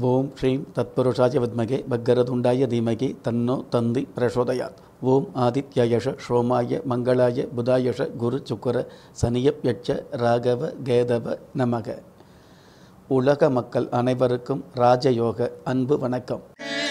ஓம் ஸ்ரீம் தத்புருஷாய வித்மகே பக்கரதுண்டாய தீமகி தன்னோ தந்தி பிரசோதயாத் ஓம் ஆதித்யயஷ ஷோமாய மங்களாய புதாயஷ குரு சுக்கர சனியப்யட்ச ராகவ கேதவ நமக உலக மக்கள் அனைவருக்கும் ராஜயோக அன்பு வணக்கம்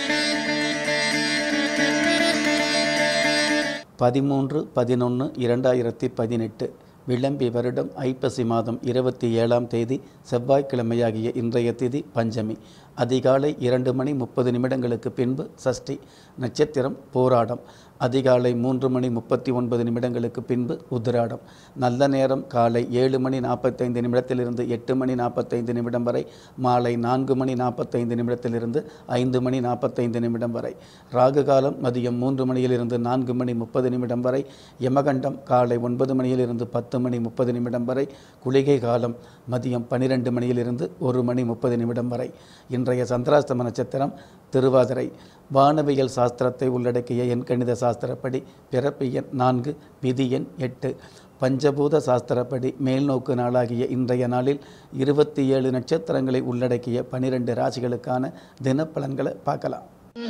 பதிமூன்று பதினொன்று இரண்டாயிரத்தி பதினெட்டு விளம்பி வருடம் ஐப்பசி மாதம் இருபத்தி ஏழாம் தேதி செவ்வாய்க்கிழமையாகிய இன்றைய திதி பஞ்சமி அதிகாலை இரண்டு மணி முப்பது நிமிடங்களுக்கு பின்பு சஷ்டி நட்சத்திரம் போராடம் அதிகாலை மூன்று மணி முப்பத்தி ஒன்பது நிமிடங்களுக்கு பின்பு உத்திராடம் நல்ல நேரம் காலை ஏழு மணி நாற்பத்தைந்து நிமிடத்திலிருந்து எட்டு மணி நாற்பத்தைந்து நிமிடம் வரை மாலை நான்கு மணி நாற்பத்தைந்து நிமிடத்திலிருந்து ஐந்து மணி நாற்பத்தைந்து நிமிடம் வரை ராகு காலம் மதியம் மூன்று மணியிலிருந்து நான்கு மணி முப்பது நிமிடம் வரை யமகண்டம் காலை ஒன்பது மணியிலிருந்து பத்து மணி முப்பது நிமிடம் வரை குளிகை காலம் மதியம் பன்னிரெண்டு மணியிலிருந்து ஒரு மணி முப்பது நிமிடம் வரை இன்றைய சந்திராஸ்தம நட்சத்திரம் திருவாதிரை வானவியல் சாஸ்திரத்தை உள்ளடக்கிய எண் கணித சாஸ்திரப்படி பிறப்பு எண் நான்கு விதி எண் எட்டு பஞ்சபூத சாஸ்திரப்படி மேல்நோக்கு நாளாகிய இன்றைய நாளில் இருபத்தி ஏழு நட்சத்திரங்களை உள்ளடக்கிய பனிரெண்டு ராசிகளுக்கான தினப்பலன்களை பார்க்கலாம்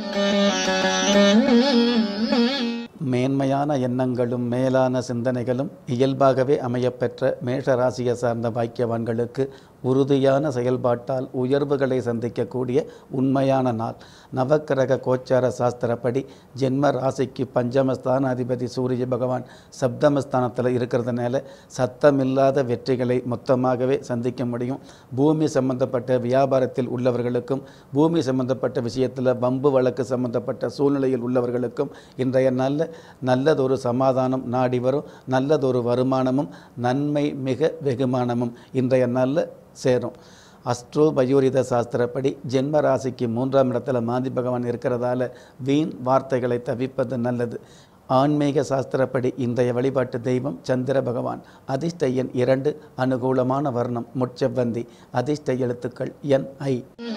மேன்மையான எண்ணங்களும் மேலான சிந்தனைகளும் இயல்பாகவே அமையப்பெற்ற மேஷ ராசியை சார்ந்த பாக்கியவான்களுக்கு உறுதியான செயல்பாட்டால் உயர்வுகளை சந்திக்கக்கூடிய உண்மையான நாள் நவக்கிரக கோச்சார சாஸ்திரப்படி ஜென்ம ராசிக்கு பஞ்சமஸ்தான அதிபதி சூரிய பகவான் சப்தமஸ்தானத்தில் இருக்கிறதுனால சத்தமில்லாத வெற்றிகளை மொத்தமாகவே சந்திக்க முடியும் பூமி சம்பந்தப்பட்ட வியாபாரத்தில் உள்ளவர்களுக்கும் பூமி சம்பந்தப்பட்ட விஷயத்தில் வம்பு வழக்கு சம்பந்தப்பட்ட சூழ்நிலையில் உள்ளவர்களுக்கும் இன்றைய நல்ல நல்லதொரு சமாதானம் நாடி வரும் நல்லதொரு வருமானமும் நன்மை மிக வெகுமானமும் இன்றைய நல்ல சேரும் அஸ்ட்ரோ பயோரித சாஸ்திரப்படி ஜென்ம ராசிக்கு மூன்றாம் இடத்துல மாந்தி பகவான் இருக்கிறதால வீண் வார்த்தைகளை தவிப்பது நல்லது ஆன்மீக சாஸ்திரப்படி இன்றைய வழிபாட்டு தெய்வம் சந்திர பகவான் அதிர்ஷ்ட எண் இரண்டு அனுகூலமான வர்ணம் முட்செவ்வந்தி அதிர்ஷ்ட எழுத்துக்கள் என் ஐ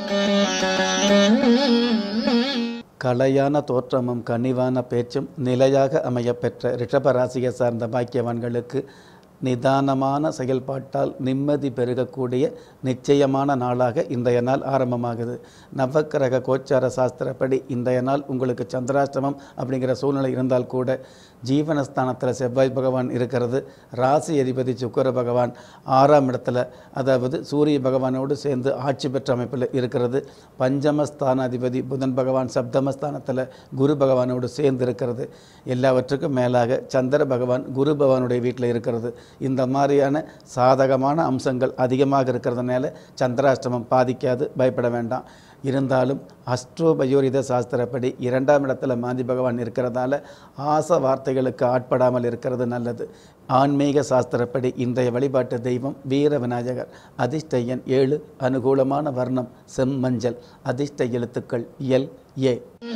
கலையான தோற்றமும் கனிவான பேச்சும் நிலையாக அமையப்பெற்ற ரிஷபராசியை சார்ந்த பாக்கியவான்களுக்கு நிதானமான செயல்பாட்டால் நிம்மதி பெருகக்கூடிய நிச்சயமான நாளாக இன்றைய நாள் ஆரம்பமாகுது நவக்கிரக கோச்சார சாஸ்திரப்படி இன்றைய நாள் உங்களுக்கு சந்திராஷ்டமம் அப்படிங்கிற சூழ்நிலை இருந்தால் கூட ஜீவனஸ்தானத்தில் செவ்வாய் பகவான் இருக்கிறது ராசி அதிபதி சுக்கர பகவான் ஆறாம் இடத்துல அதாவது சூரிய பகவானோடு சேர்ந்து ஆட்சி பெற்ற அமைப்பில் இருக்கிறது பஞ்சமஸ்தான அதிபதி புதன் பகவான் சப்தமஸ்தானத்தில் குரு பகவானோடு சேர்ந்து இருக்கிறது எல்லாவற்றுக்கும் மேலாக சந்திர பகவான் குரு பகவானுடைய வீட்டில் இருக்கிறது இந்த மாதிரியான சாதகமான அம்சங்கள் அதிகமாக இருக்கிறதுனால சந்திராஷ்டமம் பாதிக்காது பயப்பட வேண்டாம் இருந்தாலும் அஸ்ட்ரோபயோரித சாஸ்திரப்படி இரண்டாம் இடத்துல மாந்தி பகவான் இருக்கிறதால ஆச வார்த்தைகளுக்கு ஆட்படாமல் இருக்கிறது நல்லது ஆன்மீக சாஸ்திரப்படி இன்றைய வழிபாட்டு தெய்வம் வீர விநாயகர் அதிர்ஷ்ட எண் ஏழு அனுகூலமான வர்ணம் செம்மஞ்சள் அதிர்ஷ்ட எழுத்துக்கள் எல் ஏ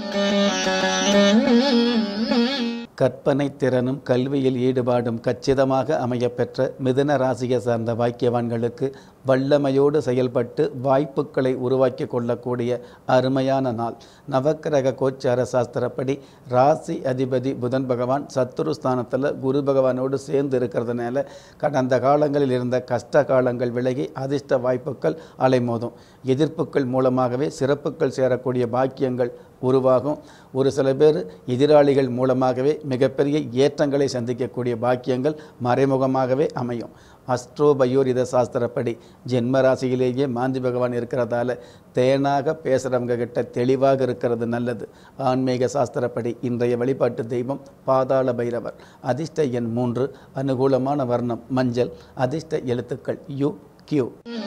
கற்பனை திறனும் கல்வியில் ஈடுபாடும் கச்சிதமாக அமையப்பெற்ற மிதுன ராசியை சார்ந்த பாக்கியவான்களுக்கு வல்லமையோடு செயல்பட்டு வாய்ப்புகளை உருவாக்கி கொள்ளக்கூடிய அருமையான நாள் நவக்கிரக கோச்சார சாஸ்திரப்படி ராசி அதிபதி புதன் பகவான் சத்துரு ஸ்தானத்தில் குரு பகவானோடு சேர்ந்து இருக்கிறதுனால கடந்த காலங்களில் இருந்த கஷ்ட காலங்கள் விலகி அதிர்ஷ்ட வாய்ப்புகள் அலைமோதும் எதிர்ப்புகள் மூலமாகவே சிறப்புகள் சேரக்கூடிய பாக்கியங்கள் உருவாகும் ஒரு சில பேர் எதிராளிகள் மூலமாகவே மிகப்பெரிய ஏற்றங்களை சந்திக்கக்கூடிய பாக்கியங்கள் மறைமுகமாகவே அமையும் அஸ்ட்ரோபயோரித சாஸ்திரப்படி ஜென்ம ராசியிலேயே மாந்தி பகவான் இருக்கிறதால தேனாக பேசுகிறவங்க கிட்ட தெளிவாக இருக்கிறது நல்லது ஆன்மீக சாஸ்திரப்படி இன்றைய வழிபாட்டு தெய்வம் பாதாள பைரவர் அதிர்ஷ்ட எண் மூன்று அனுகூலமான வர்ணம் மஞ்சள் அதிர்ஷ்ட எழுத்துக்கள் யு கியூ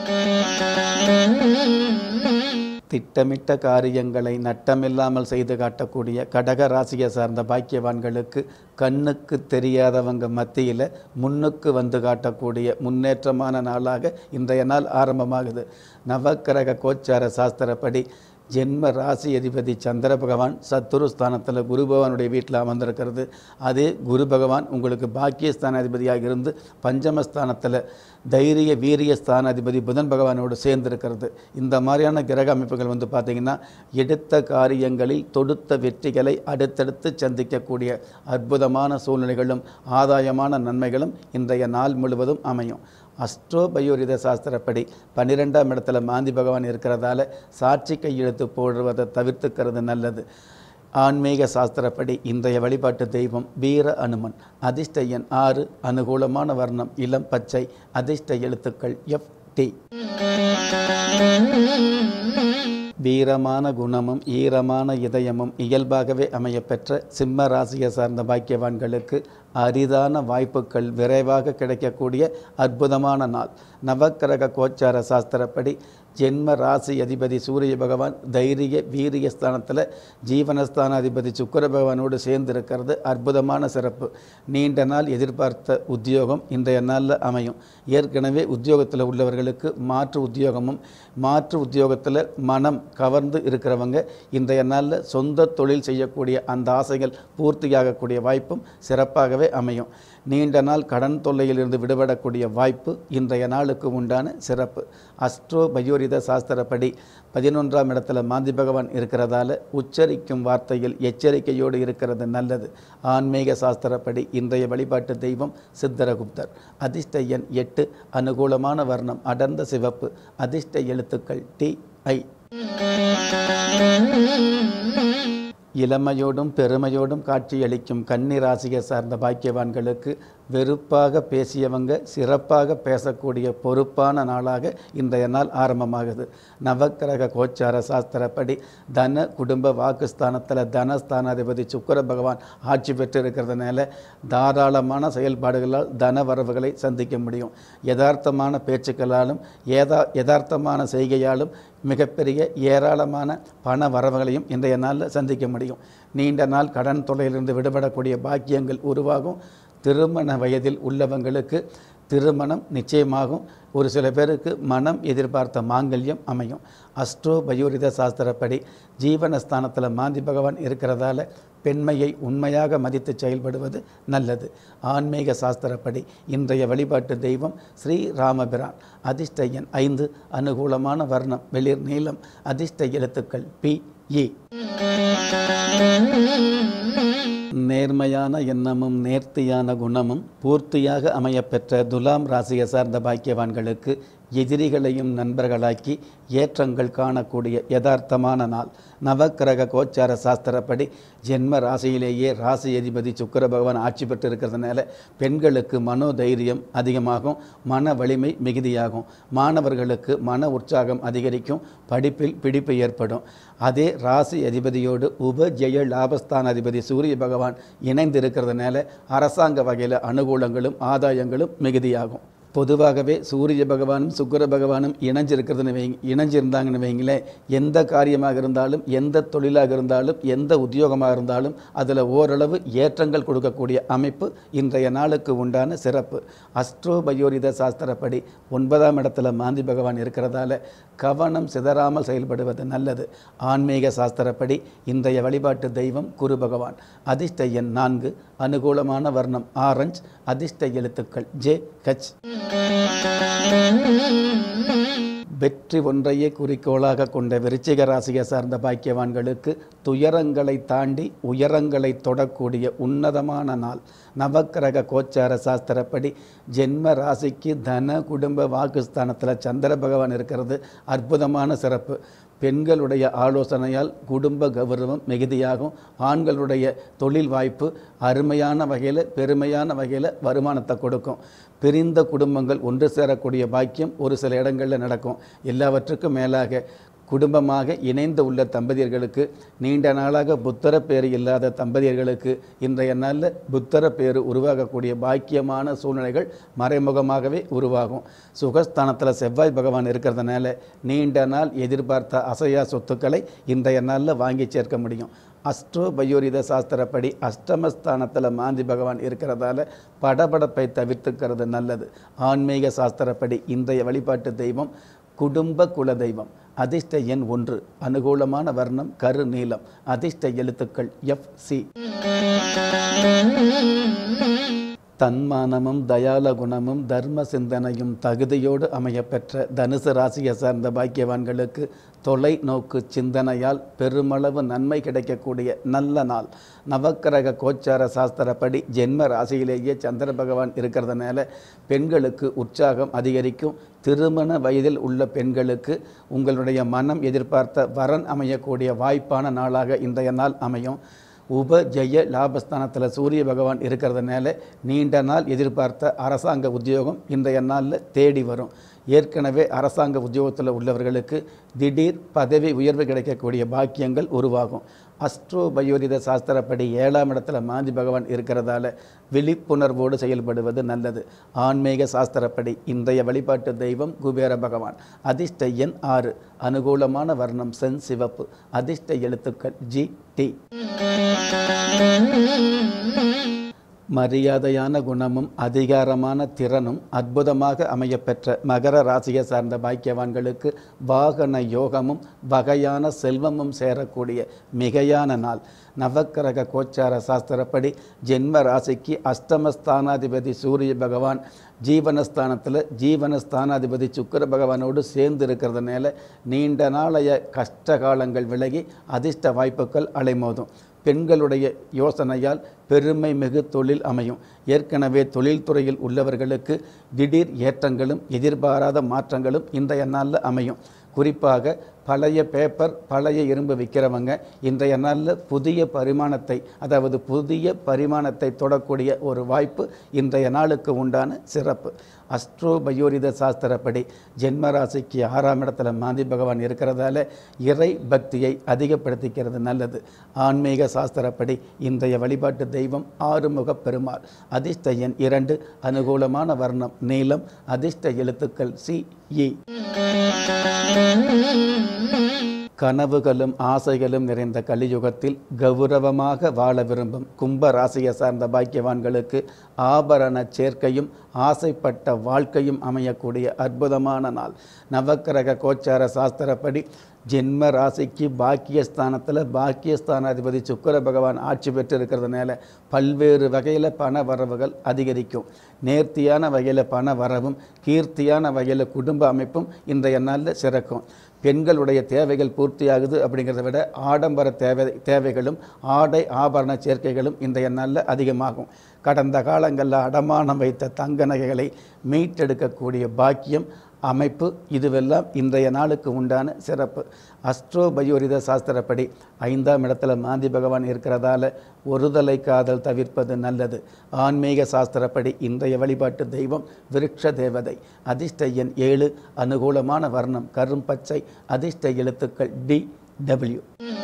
திட்டமிட்ட காரியங்களை நட்டமில்லாமல் செய்து காட்டக்கூடிய கடக ராசியை சார்ந்த பாக்கியவான்களுக்கு கண்ணுக்கு தெரியாதவங்க மத்தியில் முன்னுக்கு வந்து காட்டக்கூடிய முன்னேற்றமான நாளாக இன்றைய நாள் ஆரம்பமாகுது நவக்கிரக கோச்சார சாஸ்திரப்படி ஜென்ம ராசி அதிபதி சந்திர பகவான் சத்துரு ஸ்தானத்தில் குரு பகவானுடைய வீட்டில் அமர்ந்திருக்கிறது அதே குரு பகவான் உங்களுக்கு பாக்கியஸ்தான அதிபதியாக இருந்து பஞ்சமஸ்தானத்தில் தைரிய வீரிய ஸ்தான அதிபதி புதன் பகவானோடு சேர்ந்திருக்கிறது இந்த மாதிரியான கிரக அமைப்புகள் வந்து பார்த்திங்கன்னா எடுத்த காரியங்களில் தொடுத்த வெற்றிகளை அடுத்தடுத்து சந்திக்கக்கூடிய அற்புதமான சூழ்நிலைகளும் ஆதாயமான நன்மைகளும் இன்றைய நாள் முழுவதும் அமையும் அஸ்ட்ரோபயோரித சாஸ்திரப்படி பன்னிரெண்டாம் இடத்துல மாந்தி பகவான் இருக்கிறதால சாட்சி கையெழுத்து போடுவதை தவிர்த்துக்கிறது நல்லது ஆன்மீக சாஸ்திரப்படி இன்றைய வழிபாட்டு தெய்வம் வீர அனுமன் அதிர்ஷ்ட எண் ஆறு அனுகூலமான வர்ணம் இளம் பச்சை அதிர்ஷ்ட எழுத்துக்கள் எஃப் டி வீரமான குணமும் ஈரமான இதயமும் இயல்பாகவே அமையப்பெற்ற சிம்ம ராசியை சார்ந்த பாக்கியவான்களுக்கு அரிதான வாய்ப்புகள் விரைவாக கிடைக்கக்கூடிய அற்புதமான நாள் நவக்கிரக கோச்சார சாஸ்திரப்படி ஜென்ம ராசி அதிபதி சூரிய பகவான் தைரிய வீரிய ஸ்தானத்தில் ஜீவனஸ்தான அதிபதி சுக்கர பகவானோடு சேர்ந்து இருக்கிறது அற்புதமான சிறப்பு நீண்ட நாள் எதிர்பார்த்த உத்தியோகம் இன்றைய நாளில் அமையும் ஏற்கனவே உத்தியோகத்தில் உள்ளவர்களுக்கு மாற்று உத்தியோகமும் மாற்று உத்தியோகத்தில் மனம் கவர்ந்து இருக்கிறவங்க இன்றைய நாளில் சொந்த தொழில் செய்யக்கூடிய அந்த ஆசைகள் பூர்த்தியாகக்கூடிய வாய்ப்பும் சிறப்பாகவே அமையும் நீண்ட நாள் கடன் தொல்லையிலிருந்து விடுபடக்கூடிய வாய்ப்பு இன்றைய நாளுக்கு உண்டான சிறப்பு அஸ்ட்ரோ பயோரித சாஸ்திரப்படி பதினொன்றாம் இடத்துல மாந்தி பகவான் இருக்கிறதால உச்சரிக்கும் வார்த்தையில் எச்சரிக்கையோடு இருக்கிறது நல்லது ஆன்மீக சாஸ்திரப்படி இன்றைய வழிபாட்டு தெய்வம் சித்தரகுப்தர் அதிர்ஷ்ட எண் எட்டு அனுகூலமான வர்ணம் அடர்ந்த சிவப்பு அதிர்ஷ்ட எழுத்துக்கள் டி ஐ இளமையோடும் பெருமையோடும் காட்சியளிக்கும் கன்னி ராசியை சார்ந்த பாக்கியவான்களுக்கு வெறுப்பாக பேசியவங்க சிறப்பாக பேசக்கூடிய பொறுப்பான நாளாக இன்றைய நாள் ஆரம்பமாகுது நவக்கிரக கோச்சார சாஸ்திரப்படி தன குடும்ப வாக்குஸ்தானத்தில் தனஸ்தானாதிபதி சுக்கர பகவான் ஆட்சி பெற்று இருக்கிறதுனால தாராளமான செயல்பாடுகளால் தன வரவுகளை சந்திக்க முடியும் யதார்த்தமான பேச்சுக்களாலும் ஏதா யதார்த்தமான செய்கையாலும் மிகப்பெரிய ஏராளமான பண வரவுகளையும் இன்றைய நாளில் சந்திக்க முடியும் நீண்ட நாள் கடன் தொல்லையிலிருந்து விடுபடக்கூடிய பாக்கியங்கள் உருவாகும் திருமண வயதில் உள்ளவங்களுக்கு திருமணம் நிச்சயமாகும் ஒரு சில பேருக்கு மனம் எதிர்பார்த்த மாங்கல்யம் அமையும் அஸ்ட்ரோ பயோரித சாஸ்திரப்படி ஜீவனஸ்தானத்தில் மாந்தி பகவான் இருக்கிறதால பெண்மையை உண்மையாக மதித்து செயல்படுவது நல்லது ஆன்மீக சாஸ்திரப்படி இன்றைய வழிபாட்டு தெய்வம் ஸ்ரீ ராமபிரான் அதிர்ஷ்ட எண் ஐந்து அனுகூலமான வர்ணம் வெளிர் நீளம் அதிர்ஷ்ட எழுத்துக்கள் பி இ நேர்மையான எண்ணமும் நேர்த்தியான குணமும் பூர்த்தியாக அமையப்பெற்ற துலாம் ராசியை சார்ந்த பாக்கியவான்களுக்கு எதிரிகளையும் நண்பர்களாக்கி ஏற்றங்கள் காணக்கூடிய யதார்த்தமான நாள் நவக்கிரக கோச்சார சாஸ்திரப்படி ஜென்ம ராசியிலேயே ராசி அதிபதி சுக்கர பகவான் ஆட்சி பெற்று இருக்கிறதுனால பெண்களுக்கு மனோதைரியம் அதிகமாகும் மன வலிமை மிகுதியாகும் மாணவர்களுக்கு மன உற்சாகம் அதிகரிக்கும் படிப்பில் பிடிப்பு ஏற்படும் அதே ராசி அதிபதியோடு உபஜெய லாபஸ்தான அதிபதி சூரிய பகவான் இணைந்து இருக்கிறதுனால அரசாங்க வகையில் அனுகூலங்களும் ஆதாயங்களும் மிகுதியாகும் பொதுவாகவே சூரிய பகவானும் சுக்கர பகவானும் இணைஞ்சிருக்கிறதுன்னு வைங்க இணைஞ்சிருந்தாங்கன்னு வைங்களேன் எந்த காரியமாக இருந்தாலும் எந்த தொழிலாக இருந்தாலும் எந்த உத்தியோகமாக இருந்தாலும் அதில் ஓரளவு ஏற்றங்கள் கொடுக்கக்கூடிய அமைப்பு இன்றைய நாளுக்கு உண்டான சிறப்பு அஸ்ட்ரோ பயோரித சாஸ்திரப்படி ஒன்பதாம் இடத்துல மாந்தி பகவான் இருக்கிறதால கவனம் சிதறாமல் செயல்படுவது நல்லது ஆன்மீக சாஸ்திரப்படி இன்றைய வழிபாட்டு தெய்வம் குரு பகவான் அதிர்ஷ்ட எண் நான்கு அனுகூலமான வர்ணம் ஆரஞ்ச் அதிர்ஷ்ட எழுத்துக்கள் ஜே ஹச் வெற்றி ஒன்றையே குறிக்கோளாக கொண்ட விருச்சிக ராசியை சார்ந்த பாக்கியவான்களுக்கு துயரங்களை தாண்டி உயரங்களை தொடக்கூடிய உன்னதமான நாள் நவக்கிரக கோச்சார சாஸ்திரப்படி ஜென்ம ராசிக்கு தன குடும்ப வாக்குஸ்தானத்தில் சந்திர பகவான் இருக்கிறது அற்புதமான சிறப்பு பெண்களுடைய ஆலோசனையால் குடும்ப கௌரவம் மிகுதியாகும் ஆண்களுடைய தொழில் வாய்ப்பு அருமையான வகையில் பெருமையான வகையில் வருமானத்தை கொடுக்கும் பிரிந்த குடும்பங்கள் ஒன்று சேரக்கூடிய பாக்கியம் ஒரு சில இடங்களில் நடக்கும் எல்லாவற்றுக்கும் மேலாக குடும்பமாக இணைந்து உள்ள தம்பதியர்களுக்கு நீண்ட நாளாக புத்தர பேர் இல்லாத தம்பதியர்களுக்கு இன்றைய நாளில் புத்தர பேர் உருவாகக்கூடிய பாக்கியமான சூழ்நிலைகள் மறைமுகமாகவே உருவாகும் சுகஸ்தானத்தில் செவ்வாய் பகவான் இருக்கிறதுனால நீண்ட நாள் எதிர்பார்த்த அசையா சொத்துக்களை இன்றைய நாளில் வாங்கி சேர்க்க முடியும் அஸ்ட்ரோ பயோரித சாஸ்திரப்படி அஷ்டமஸ்தானத்தில் மாந்தி பகவான் இருக்கிறதால படபடப்பை தவிர்த்துக்கிறது நல்லது ஆன்மீக சாஸ்திரப்படி இன்றைய வழிபாட்டு தெய்வம் குடும்ப குல தெய்வம் அதிர்ஷ்ட எண் ஒன்று அனுகூலமான வர்ணம் கரு நீலம் அதிர்ஷ்ட எழுத்துக்கள் எஃப் சி தன்மானமும் தயால குணமும் தர்ம சிந்தனையும் தகுதியோடு அமையப்பெற்ற தனுசு ராசியை சார்ந்த பாக்கியவான்களுக்கு தொலைநோக்கு சிந்தனையால் பெருமளவு நன்மை கிடைக்கக்கூடிய நல்ல நாள் நவக்கிரக கோச்சார சாஸ்திரப்படி ஜென்ம ராசியிலேயே சந்திர பகவான் இருக்கிறதுனால பெண்களுக்கு உற்சாகம் அதிகரிக்கும் திருமண வயதில் உள்ள பெண்களுக்கு உங்களுடைய மனம் எதிர்பார்த்த வரன் அமையக்கூடிய வாய்ப்பான நாளாக இன்றைய நாள் அமையும் உப ஜெய லாபஸ்தானத்தில் சூரிய பகவான் இருக்கிறதுனால நீண்ட நாள் எதிர்பார்த்த அரசாங்க உத்தியோகம் இன்றைய நாளில் தேடி வரும் ஏற்கனவே அரசாங்க உத்தியோகத்தில் உள்ளவர்களுக்கு திடீர் பதவி உயர்வு கிடைக்கக்கூடிய பாக்கியங்கள் உருவாகும் அஸ்ட்ரோ பயோரித சாஸ்திரப்படி ஏழாம் இடத்துல மாந்தி பகவான் இருக்கிறதால விழிப்புணர்வோடு செயல்படுவது நல்லது ஆன்மீக சாஸ்திரப்படி இன்றைய வழிபாட்டு தெய்வம் குபேர பகவான் அதிர்ஷ்ட எண் ஆறு அனுகூலமான வர்ணம் சென் சிவப்பு அதிர்ஷ்ட எழுத்துக்கள் ஜி டி மரியாதையான குணமும் அதிகாரமான திறனும் அற்புதமாக அமையப்பெற்ற மகர ராசியை சார்ந்த பாக்கியவான்களுக்கு வாகன யோகமும் வகையான செல்வமும் சேரக்கூடிய மிகையான நாள் நவக்கிரக கோச்சார சாஸ்திரப்படி ஜென்ம ராசிக்கு அஷ்டமஸ்தானாதிபதி சூரிய பகவான் ஜீவனஸ்தானத்தில் ஜீவனஸ்தானாதிபதி சுக்கர பகவானோடு சேர்ந்து இருக்கிறதுனால நீண்ட நாளைய கஷ்ட காலங்கள் விலகி அதிர்ஷ்ட வாய்ப்புகள் அலைமோதும் பெண்களுடைய யோசனையால் பெருமை மிகு தொழில் அமையும் ஏற்கனவே தொழில்துறையில் உள்ளவர்களுக்கு திடீர் ஏற்றங்களும் எதிர்பாராத மாற்றங்களும் இன்றைய நாளில் அமையும் குறிப்பாக பழைய பேப்பர் பழைய இரும்பு விற்கிறவங்க இன்றைய நாளில் புதிய பரிமாணத்தை அதாவது புதிய பரிமாணத்தை தொடக்கூடிய ஒரு வாய்ப்பு இன்றைய நாளுக்கு உண்டான சிறப்பு அஸ்ட்ரோ பயோரித சாஸ்திரப்படி ஜென்மராசிக்கு ஆறாம் இடத்துல மாந்தி பகவான் இருக்கிறதால இறை பக்தியை அதிகப்படுத்திக்கிறது நல்லது ஆன்மீக சாஸ்திரப்படி இன்றைய வழிபாட்டு தெய்வம் ஆறுமுக பெருமாள் அதிர்ஷ்ட எண் இரண்டு அனுகூலமான வர்ணம் நீளம் அதிர்ஷ்ட எழுத்துக்கள் சி இ கனவுகளும் ஆசைகளும் நிறைந்த கலியுகத்தில் கௌரவமாக வாழ விரும்பும் கும்ப ராசியை சார்ந்த பாக்கியவான்களுக்கு ஆபரண சேர்க்கையும் ஆசைப்பட்ட வாழ்க்கையும் அமையக்கூடிய அற்புதமான நாள் நவக்கிரக கோச்சார சாஸ்திரப்படி ஜென்ம ராசிக்கு பாக்கியஸ்தானத்தில் பாக்கியஸ்தானாதிபதி சுக்கர பகவான் ஆட்சி பெற்று இருக்கிறதுனால பல்வேறு வகையில் பண வரவுகள் அதிகரிக்கும் நேர்த்தியான வகையில் பண வரவும் கீர்த்தியான வகையில் குடும்ப அமைப்பும் இன்றைய நாளில் சிறக்கும் பெண்களுடைய தேவைகள் பூர்த்தியாகுது அப்படிங்கிறத விட ஆடம்பர தேவை தேவைகளும் ஆடை ஆபரண சேர்க்கைகளும் இன்றைய நாளில் அதிகமாகும் கடந்த காலங்களில் அடமானம் வைத்த தங்க நகைகளை மீட்டெடுக்கக்கூடிய பாக்கியம் அமைப்பு இதுவெல்லாம் இன்றைய நாளுக்கு உண்டான சிறப்பு அஸ்ட்ரோ பயோரித சாஸ்திரப்படி ஐந்தாம் இடத்துல மாந்தி பகவான் இருக்கிறதால ஒருதலை காதல் தவிர்ப்பது நல்லது ஆன்மீக சாஸ்திரப்படி இன்றைய வழிபாட்டு தெய்வம் விருட்ச தேவதை அதிர்ஷ்ட எண் ஏழு அனுகூலமான வர்ணம் கரும் பச்சை அதிர்ஷ்ட எழுத்துக்கள் டி டபிள்யூ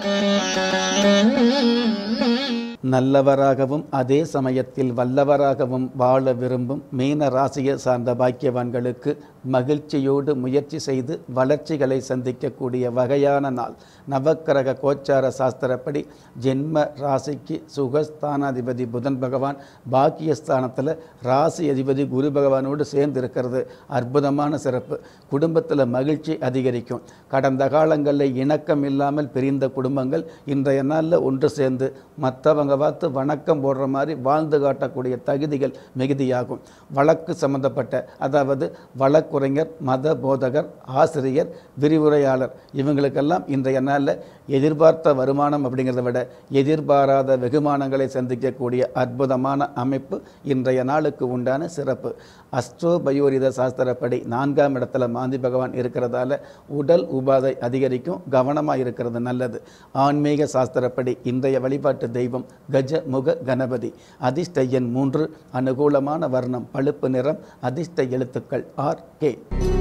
நல்லவராகவும் அதே சமயத்தில் வல்லவராகவும் வாழ விரும்பும் மீன ராசியை சார்ந்த பாக்கியவான்களுக்கு மகிழ்ச்சியோடு முயற்சி செய்து வளர்ச்சிகளை சந்திக்கக்கூடிய வகையான நாள் நவக்கிரக கோச்சார சாஸ்திரப்படி ஜென்ம ராசிக்கு சுகஸ்தானாதிபதி புதன் பகவான் பாக்கியஸ்தானத்தில் ராசி அதிபதி குரு பகவானோடு சேர்ந்து இருக்கிறது அற்புதமான சிறப்பு குடும்பத்தில் மகிழ்ச்சி அதிகரிக்கும் கடந்த காலங்களில் இணக்கம் இல்லாமல் பிரிந்த குடும்பங்கள் இன்றைய நாளில் ஒன்று சேர்ந்து மற்றவங்க பார்த்து வணக்கம் போடுற மாதிரி வாழ்ந்து காட்டக்கூடிய தகுதிகள் மிகுதியாகும் வழக்கு சம்பந்தப்பட்ட அதாவது வழக்குரைஞர் மத போதகர் ஆசிரியர் விரிவுரையாளர் இவங்களுக்கெல்லாம் இன்றைய நாளில் எதிர்பார்த்த வருமானம் அப்படிங்கிறத விட எதிர்பாராத வெகுமானங்களை சந்திக்கக்கூடிய அற்புதமான அமைப்பு இன்றைய நாளுக்கு உண்டான சிறப்பு அஸ்ட்ரோ பயோரித சாஸ்திரப்படி நான்காம் இடத்துல மாந்தி பகவான் இருக்கிறதால உடல் உபாதை அதிகரிக்கும் கவனமாக இருக்கிறது நல்லது ஆன்மீக சாஸ்திரப்படி இன்றைய வழிபாட்டு தெய்வம் கஜ முக கணபதி அதிர்ஷ்ட எண் மூன்று அனுகூலமான வர்ணம் பழுப்பு நிறம் அதிர்ஷ்ட எழுத்துக்கள் ஆர் கே